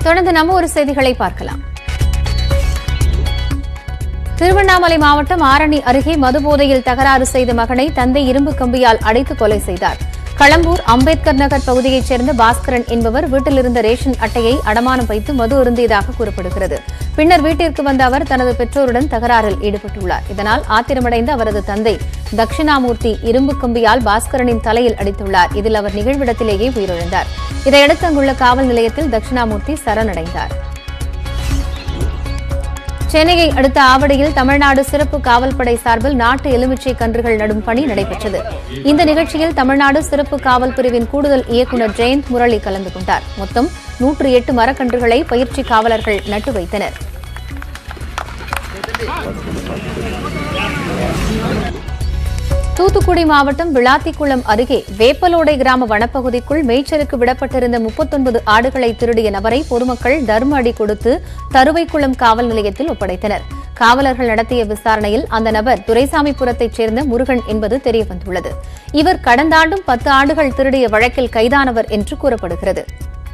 தொடர்ந்து நம்ம ஒரு செய்திகளை பார்க்கலாம் திருவண்ணாமலை மாவட்டம் ஆரணி அருகே மதுபோதையில் தகராறு செய்த மகனை தந்தை இரும்பு கம்பியால் அடைத்து கொலை செய்தார் களம்பூர் அம்பேத்கர் நகர் பகுதியைச் சேர்ந்த பாஸ்கரன் என்பவர் வீட்டிலிருந்த ரேஷன் அட்டையை அடமானம் வைத்து மது அருந்தியதாக கூறப்படுகிறது பின்னர் வீட்டிற்கு வந்த அவர் தனது பெற்றோருடன் தகராறில் ஈடுபட்டுள்ளார் இதனால் ஆத்திரமடைந்த அவரது தந்தை தட்சிணாமூர்த்தி இரும்பு கம்பியால் பாஸ்கரனின் தலையில் அடித்துள்ளார் இதில் அவர் நிகழ்விடத்திலேயே உயிரிழந்தார் இதையடுத்து அங்குள்ள காவல் நிலையத்தில் தட்சிணாமூர்த்தி சரணடைந்தார் சென்னையை அடுத்த ஆவடியில் தமிழ்நாடு சிறப்பு காவல்படை சார்பில் நாட்டு எலுமிச்சை கன்றுகள் நடும் பணி நடைபெற்றது இந்த நிகழ்ச்சியில் தமிழ்நாடு சிறப்பு காவல் பிரிவின் கூடுதல் இயக்குநர் ஜெயந்த் முரளி கலந்து கொண்டார் மொத்தம் நூற்று எட்டு மரக்கன்றுகளை பயிற்சி காவலர்கள் நட்டு வைத்தனர் தூத்துக்குடி மாவட்டம் விளாத்திக்குளம் அருகே வேப்பலோடை கிராம வனப்பகுதிக்குள் மேய்ச்சலுக்கு விடப்பட்டிருந்த முப்பத்தொன்பது ஆடுகளை திருடிய நபரை பொதுமக்கள் தர்ம அடி கொடுத்து தருவைக்குளம் காவல் நிலையத்தில் ஒப்படைத்தனர் காவலர்கள் நடத்திய விசாரணையில் அந்த நபர் துரைசாமிபுரத்தைச் சேர்ந்த முருகன் என்பது தெரியவந்துள்ளது இவர் கடந்த ஆண்டும் பத்து ஆடுகள் திருடிய வழக்கில் கைதானவர் என்று கூறப்படுகிறது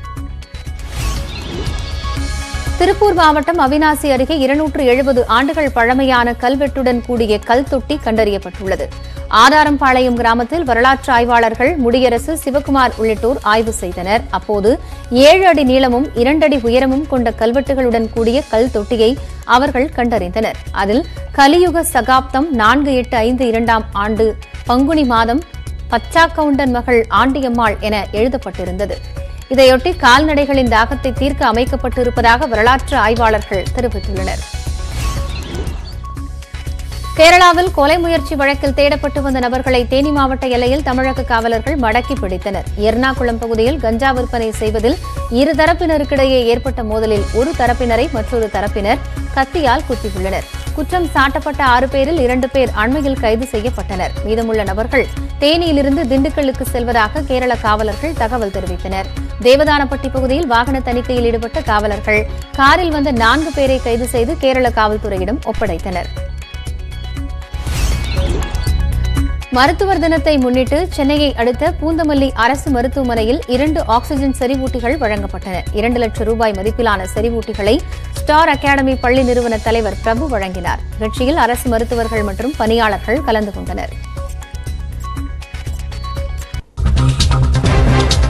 திருப்பூர் மாவட்டம் அவினாசி அருகே இருநூற்று எழுபது ஆண்டுகள் பழமையான கல்வெட்டுடன் கூடிய கல் தொட்டி கண்டறியப்பட்டுள்ளது ஆதாரம்பாளையம் கிராமத்தில் வரலாற்று ஆய்வாளர்கள் முடியரசு சிவகுமார் உள்ளிட்டோர் ஆய்வு செய்தனர் அப்போது ஏழு அடி நீளமும் இரண்டடி உயரமும் கொண்ட கல்வெட்டுகளுடன் கூடிய கல் தொட்டியை அவர்கள் கண்டறிந்தனர் அதில் கலியுக சகாப்தம் நான்கு எட்டு ஐந்து இரண்டாம் ஆண்டு பங்குனி மாதம் பச்சாக்கவுண்டன் மகள் ஆண்டியம்மாள் என எழுதப்பட்டிருந்தது இதையொட்டி கால்நடைகளின் தாகத்தை தீர்க்க அமைக்கப்பட்டிருப்பதாக வரலாற்று ஆய்வாளர்கள் தெரிவித்துள்ளனர் கேரளாவில் கொலை முயற்சி வழக்கில் தேடப்பட்டு வந்த நபர்களை தேனி மாவட்ட எல்லையில் தமிழக காவலர்கள் மடக்கி பிடித்தனர் எர்ணாகுளம் பகுதியில் கஞ்சா விற்பனை செய்வதில் இரு தரப்பினருக்கிடையே ஏற்பட்ட மோதலில் ஒரு தரப்பினரை மற்றொரு தரப்பினர் கத்தியால் குத்தியுள்ளனர் குற்றம் சாட்டப்பட்ட ஆறு பேரில் இரண்டு பேர் அண்மையில் கைது செய்யப்பட்டனர் மீதமுள்ள நபர்கள் தேனியிலிருந்து திண்டுக்கல்லுக்கு செல்வதாக கேரள காவலர்கள் தகவல் தெரிவித்தனர் தேவதானப்பட்டி பகுதியில் வாகன தணிக்கையில் ஈடுபட்ட காவலர்கள் காரில் வந்த நான்கு பேரை கைது செய்து கேரள காவல்துறையிடம் ஒப்படைத்தனர் மருத்துவர் தினத்தை முன்னிட்டு சென்னையை அடுத்த பூந்தமல்லி அரசு மருத்துவமனையில் இரண்டு ஆக்ஸிஜன் செறிவூட்டிகள் வழங்கப்பட்டன இரண்டு லட்சம் ரூபாய் மதிப்பிலான செறிவூட்டிகளை ஸ்டார் அகாடமி பள்ளி நிறுவன தலைவர் பிரபு வழங்கினார் நிகழ்ச்சியில் அரசு மருத்துவர்கள் மற்றும் பணியாளர்கள் கலந்து கொண்டனர்